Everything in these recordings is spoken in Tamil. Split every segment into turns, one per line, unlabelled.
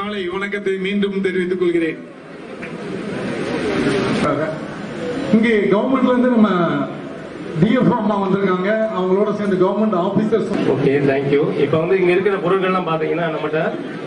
மாலை வணக்கத்தை மீண்டும் தெரிவித்துக் கொள்கிறேன்
இங்கே கவர்மெண்ட்ல இருந்து நம்ம டிஎஃப் அம்மா வந்திருக்காங்க அவங்களோட சேர்ந்து கவர்மெண்ட் ஆபீசர்ஸ்
ஓகே தேங்க்யூ இப்போ வந்து இங்க இருக்கிற பொருட்கள்லாம் பாத்தீங்கன்னா நம்மகிட்ட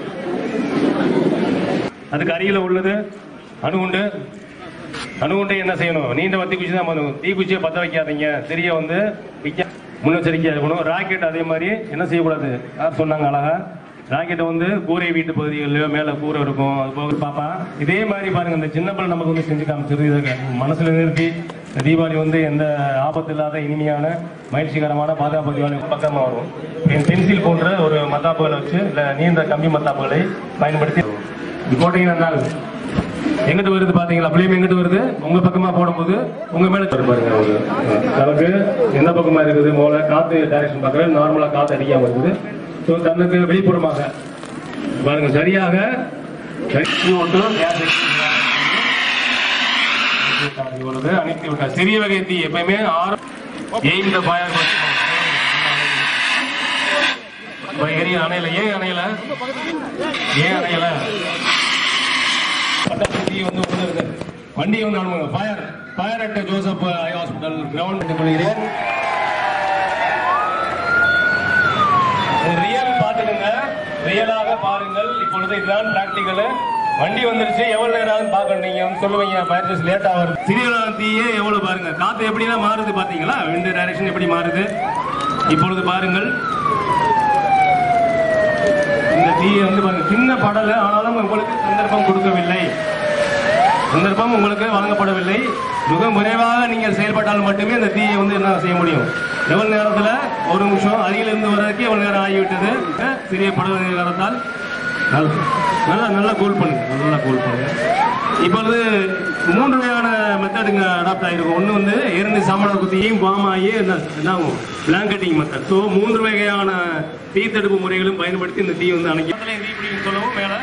அதுக்கு அருகில உள்ளது அணுகுண்டு அணுகுண்டை என்ன செய்யணும் நீண்ட வத்தி குச்சி தான் பண்ணணும் தீக்குச்சியை பத்த வைக்காதீங்க திரிய வந்து வைக்க முன்னெச்சரிக்கையா இருக்கணும் ராக்கெட் அதே மாதிரி என்ன செய்யக்கூடாது யார் சொன்னாங்க அழகா ராக்கெட்டை வந்து கூரை வீட்டு பகுதிகளிலோ மேல கூரை இருக்கும் அது போக பாப்பா இதே மாதிரி பாருங்க இந்த சின்ன பிள்ளை நமக்கு வந்து செஞ்சு காமிச்சிருது இதை மனசுல நிறுத்தி இந்த தீபாவளி வந்து எந்த ஆபத்து இல்லாத இனிமையான மகிழ்ச்சிகரமான பாதுகாப்பு தீபாவளி பக்கமா வரும் பென்- பென்சில் போன்ற ஒரு மத்தாப்புகளை வச்சு இல்ல நீண்ட கம்பி மத்தாப்புகளை பயன்படுத்தி இது போட்டீங்கன்னா நல்லா இருக்கும் எங்கிட்ட வருது பாத்தீங்களா அப்படியே எங்கிட்ட வருது உங்க பக்கமா போடும்போது உங்க மேல தரு பாருங்க ஒரு நமக்கு எந்த பக்கமா இருக்குது மூல காத்து டைரக்ஷன் பாக்குறது நார்மலா காத்து அடிக்காம இருக்குது ஸோ தன்னுக்கு வெளிப்புறமாக பாருங்க சரியாக CO2 gas இவ்வளவு அணைத்து விட்டார் சிறிய வகை தீ எப்பயுமே ஆறு எய்ம் த ஃபயர் எரிய அணையல ஏன் அணையல ஏன் அணையல பட்டாசு தீ வந்து உணர்ந்து வண்டியை வந்து அனுப்புங்க fire fire at Joseph eye hospital ground கொள்கிறேன் ரியல் பாத்துக்கங்க ரியலாக பாருங்கள் இப்பொழுது இதுதான் பிராக்டிக்கல் வண்டி வந்துருச்சு எவ்வளவு நேரம் ஆகுதுன்னு பார்க்கணும் நீங்க வந்து சொல்லுவீங்க ஃபயர் லேட் ஆகும் சிறிய தீயே எவ்வளவு பாருங்க காத்து எப்படிலாம் மாறுது பாத்தீங்களா ரெண்டு டைரக்ஷன் எப்படி மாறுது இப்பொழுது பாருங்கள் இந்த தீயை வந்து பாருங்க சின்ன படல ஆனாலும் உங்களுக்கு சந்தர்ப்பம் கொடுக்கவில்லை சந்தர்ப்பம் உங்களுக்கு வழங்கப்படவில்லை மிக விரைவாக நீங்கள் செயல்பட்டால் மட்டுமே இந்த தீயை வந்து என்ன செய்ய முடியும் எவ்வளவு நேரத்துல ஒரு நிமிஷம் அருகிலிருந்து வர்றதுக்கு எவ்வளவு நேரம் ஆகிவிட்டது சிறிய படகு காரணத்தால் நல்ல- நல்லா நல்லா கூல் பண்ணுங்க நல்லா கூல் பண்ணுங்க இப்பொழுது மூன்று வகையான மெத்தடுங்க அடாப்ட் ஆகிருக்கும் ஒன்று வந்து இரண்டு சாமான குத்தியும் பாம் ஆகி என்ன என்னாகும் பிளாங்கெட்டிங் மெத்தட் ஸோ மூன்று வகையான தீ தடுப்பு முறைகளும் பயன்படுத்தி இந்த தீ வந்து அணைக்கி தீ பிடிக்கும் சொல்லவும் மேலே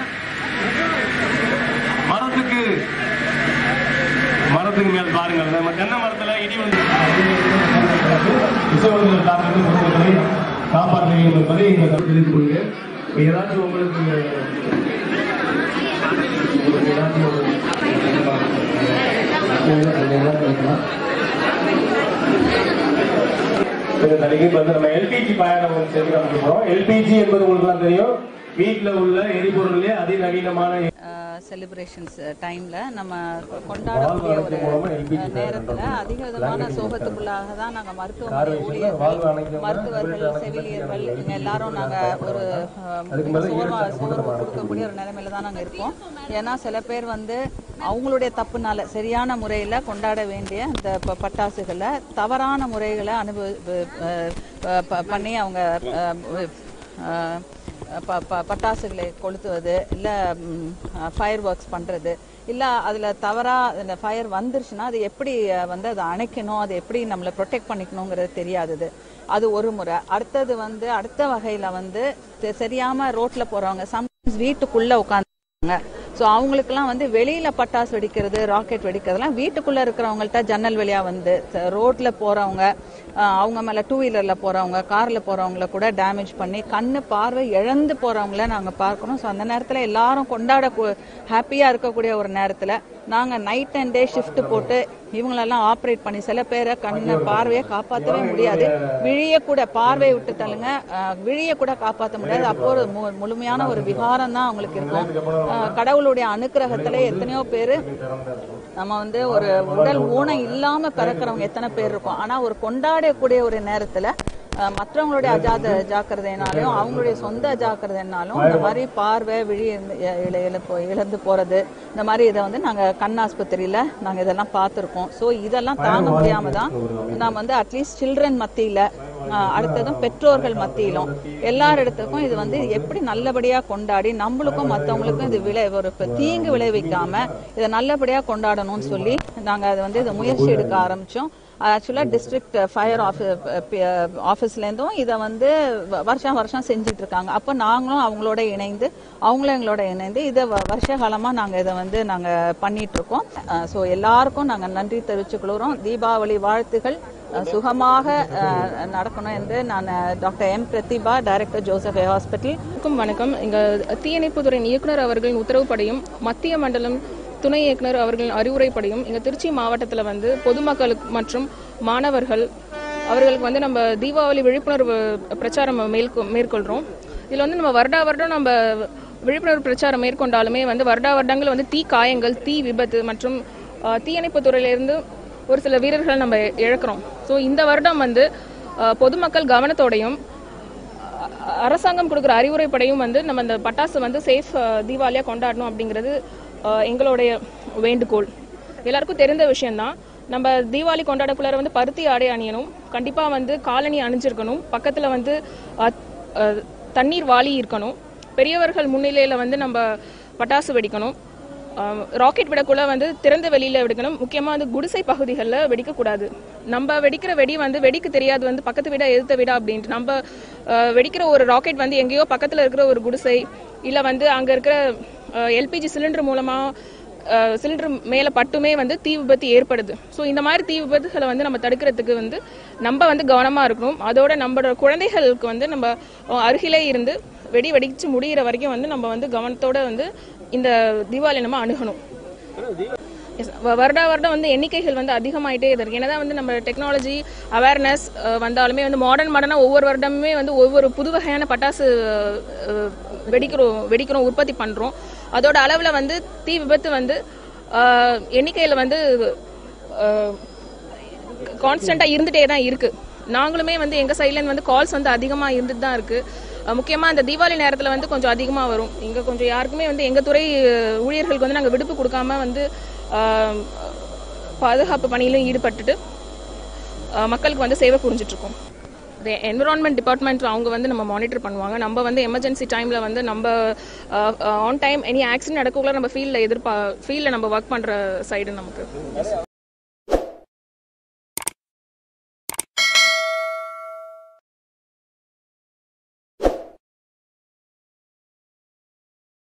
மரத்துக்கு மரத்துக்கு மேல் பாருங்கள் நம்ம தென்னை மரத்துல இடி வந்து விசவர்கள் தாக்கத்தில் பொதுமக்களை காப்பாற்ற வேண்டும் என்பதை இந்த தெரிந்து கொள்கிறேன் இப்ப ஏதாச்சும் உங்களுக்கு உங்களுக்கு ஏதாச்சும் ஒரு இந்த தலைக்கு இப்ப வந்து நம்ம எல்பிஜி பயணம் வந்து செஞ்சு காமிக்கிறோம் எல்பிஜி என்பது உங்களுக்கு தெரியும் வீட்டுல உள்ள எரிபொருள்லயே அதிநவீனமான
செலிப்ரேஷன்ஸ் டைம்ல நம்ம கொண்டாடக்கூடிய ஒரு அஹ், நேரத்துல அதிக விதமான சோகத்துக்குள்ளாக தான் நாங்க மருத்துவமனை ஊழியர்கள் மருத்துவர்கள் செவிலியர்கள் இவங்க எல்லாரும் நாங்க ஒரு அஹ், சோர்வா சோர்வு கொடுக்கக்கூடிய ஒரு நிலைமையில தான் நாங்க இருக்கோம் ஏன்னா சில பேர் வந்து அவங்களுடைய தப்புனால சரியான முறையில கொண்டாட வேண்டிய இந்த ப- பட்டாசுகளை தவறான முறைகளை அனுபவி அஹ், ப- ப- பண்ணி அவங்க அஹ், அஹ், ப ப- பட்டாசுகளை கொளுத்துவது இல்லை ஃபயர் ஒர்க்ஸ் பண்ணுறது இல்லை அதில் தவறாக இந்த ஃபயர் வந்துருச்சுன்னா அது எப்படி அஹ், வந்து அதை அணைக்கணும் அதை எப்படி நம்மளை ப்ரொடெக்ட் பண்ணிக்கணுங்கிறது தெரியாதது அது ஒரு முறை அடுத்தது வந்து அடுத்த வகையில் வந்து தெ- தெரியாம ரோட்டில் போகிறவங்க சம்டைம்ஸ் வீட்டுக்குள்ளே உட்காந்து ஸோ அவங்களுக்குலாம் வந்து வெளியில பட்டாசு வெடிக்கிறது ராக்கெட் வெடிக்கிறதுலாம் வீட்டுக்குள்ள இருக்கிறவங்கள்ட்ட ஜன்னல் வழியா வந்து ச- ரோட்ல போறவங்க அஹ், அவங்க மேல டூ வீலர்ல போறவங்க கார்ல போறவங்கள கூட டேமேஜ் பண்ணி கண்ணு பார்வை இழந்து போறவங்கள நாங்க பார்க்கணும் ஸோ அந்த நேரத்துல எல்லாரும் கொண்டாட ஹாப்பியா இருக்கக்கூடிய ஒரு நேரத்துல நாங்க நைட் அண்ட் டே ஷிஃப்ட் போட்டு இவங்களெல்லாம் ஆப்ரேட் பண்ணி சில பேரை கண்ணு பார்வையை காப்பாற்றவே முடியாது விழிய கூட பார்வை விட்டு தள்ளுங்க அஹ், விழிய கூட காப்பாற்ற முடியாது அப்போ ஒரு மு- முழுமையான ஒரு விகாரம் தான் அவங்களுக்கு இருக்கும் அஹ், கடவுளுடைய அனுக்கிரகத்துல எத்தனையோ பேரு நம்ம வந்து ஒரு உடல் ஊனம் இல்லாம பிறக்கிறவங்க எத்தனை பேர் இருக்கும் ஆனா ஒரு கொண்டாடக்கூடிய ஒரு நேரத்துல அஹ், மற்றவங்களுடைய அஜாத ஜாக்கிரதைனாலும் அவங்களுடைய சொந்த அஜாக்கிரதைனாலும் இந்த மாதிரி பார்வை விழி இழந்து- இ- இழ- இழப்பு- இழந்து போறது இந்த மாதிரி இதை வந்து நாங்க கண் ஆஸ்பத்திரியில நாங்க இதெல்லாம் பார்த்திருக்கோம் சோ இதெல்லாம் தாங்க முடியாம தான் நாம் வந்து அட்லீஸ்ட் சில்ட்ரன் மத்தியில அஹ், அடுத்ததும் பெற்றோர்கள் மத்தியிலும் எல்லார் இடத்துக்கும் இது வந்து எப்படி நல்லபடியா கொண்டாடி நம்மளுக்கும் மத்தவங்களுக்கும் இது விளை ஒரு இப்ப தீங்கு விளைவிக்காம இதை நல்லபடியா கொண்டாடணும்னு சொல்லி நாங்க அதை வந்து இதை முயற்சி எடுக்க ஆரம்பிச்சோம் ஆக்சுவலா டிஸ்ட்ரிக்ட் ஃபயர் ஆஃபீஸ்லேருந்தும் இதை வந்து வ- வருஷம் வருஷம் செஞ்சுட்டு இருக்காங்க அப்போ நாங்களும் அவங்களோட இணைந்து அவங்களும் எங்களோட இணைந்து இதை வ- வருஷ காலமா நாங்க இதை வந்து நாங்க பண்ணிட்டு இருக்கோம் ஸோ எல்லாருக்கும் நாங்க நன்றி தெரிவிச்சுக்கொள்கிறோம் தீபாவளி வாழ்த்துகள் அஹ், சுகமாக அஹ், நடக்கணும் என்று நான் doctor M Prathiba director Joseph hospital
வணக்கம் வணக்கம் எங்க தீயணைப்புத்துறையின் இயக்குனர் அவர்களின் உத்தரவுப்படியும் மத்திய மண்டலம் துணை இயக்குனர் அவர்களின் அறிவுரைப்படியும் எங்க திருச்சி மாவட்டத்தில் வந்து பொதுமக்களுக்கு மற்றும் மாணவர்கள் அவர்களுக்கு வந்து நம்ம தீபாவளி விழிப்புணர்வு பிரச்சாரம் மேற்கொ மேற்கொள்கிறோம் இதில் வந்து நம்ம வருடா வருடம் நம்ம விழிப்புணர்வு பிரச்சாரம் மேற்கொண்டாலுமே வந்து வருடா வருடங்கள் வந்து தீ காயங்கள் தீ விபத்து மற்றும் அஹ், தீயணைப்புத் துறையிலிருந்து ஒரு சில வீரர்கள் நம்ம இழக்கிறோம் ஸோ இந்த வருடம் வந்து அஹ், பொதுமக்கள் கவனத்தோடையும் அ- அரசாங்கம் கொடுக்குற அறிவுரைப்படையும் வந்து நம்ம இந்த பட்டாசு வந்து சேஃப் தீபாவளியாக கொண்டாடணும் அப்படிங்கிறது அஹ், எங்களுடைய வேண்டுகோள் எல்லாருக்கும் தெரிந்த விஷயம்தான் நம்ம தீபாவளி கொண்டாடக்குள்ளார வந்து பருத்தி ஆடை அணியணும் கண்டிப்பாக வந்து காலணி அணிஞ்சிருக்கணும் பக்கத்தில் வந்து அஹ், அஹ், தண்ணீர் வாளி இருக்கணும் பெரியவர்கள் முன்னிலையில் வந்து நம்ம பட்டாசு வெடிக்கணும் ஆஹ் ராக்கெட் விடக்குள்ள வந்து திறந்த வெளியில வெடிக்கணும் முக்கியமா வந்து குடிசை பகுதிகளில் வெடிக்கக்கூடாது நம்ம வெடிக்கிற வெடி வந்து வெடிக்க தெரியாது வந்து பக்கத்து வீடா எதிர்த்த வீடா அப்படின்ட்டு நம்ம ஆஹ் வெடிக்கிற ஒரு ராக்கெட் வந்து எங்கேயோ பக்கத்துல இருக்கிற ஒரு குடிசை இல்ல வந்து அங்க இருக்கிற எல்பிஜி சிலிண்டர் மூலமா சிலிண்டர் மேல பட்டுமே வந்து தீ விபத்து ஏற்படுது ஸோ இந்த மாதிரி தீ விபத்துகளை வந்து நம்ம தடுக்கிறதுக்கு வந்து நம்ம வந்து கவனமா இருக்கணும் அதோட நம்மளோட குழந்தைகளுக்கு வந்து நம்ம அஹ், அருகிலே இருந்து வெடி வெடிச்சு முடியிற வரைக்கும் வந்து நம்ம வந்து கவனத்தோட வந்து இந்த தீபாவளி நம்ம அணுகணும் Yes, வ- வருடா வருடம் வந்து எண்ணிக்கைகள் வந்து அதிகமாயிட்டே இருக்கு என்னதான் வந்து நம்ம டெக்னாலஜி அவேர்னஸ் வந்தாலுமே வந்து மாடர்ன் மாடர்னாக ஒவ்வொரு வருடமுமே வந்து ஒவ்வொரு புது வகையான பட்டாசு அஹ், வெடிக்கிறோம் வெடிக்கிறோம் உற்பத்தி பண்றோம் அதோட அளவில் வந்து தீ விபத்து வந்து எண்ணிக்கையில் வந்து கான்ஸ்டண்ட்டாக இருந்துட்டே தான் இருக்கு நாங்களுமே வந்து எங்க சைட்ல வந்து கால்ஸ் வந்து அதிகமா இருந்துட்டு தான் இருக்கு அஹ் முக்கியமா இந்த தீபாவளி நேரத்துல வந்து கொஞ்சம் அதிகமா வரும் இங்க கொஞ்சம் யாருக்குமே வந்து எங்க துறை அஹ், ஊழியர்களுக்கு வந்து நாங்க விடுப்பு கொடுக்காம வந்து அஹ், பாதுகாப்பு பணியிலும் ஈடுபட்டுட்டு அஹ், மக்களுக்கு வந்து சேவை புரிஞ்சிட்டு இருக்கோம் என்விரான்மெண்ட் டிபார்ட்மெண்ட் அவங்க வந்து நம்ம மானிட்டர் பண்ணுவாங்க நம்ம வந்து எமர்ஜென்சி டைம்ல வந்து நம்ம ஆன் டைம் எனி ஆக்சிடென்ட் நடக்கக்குள்ள நம்ம ஃபீல்டில் எதிர்பா ஃபீல்டில் நம்ம ஒர்க் பண்ற சைடு நமக்கு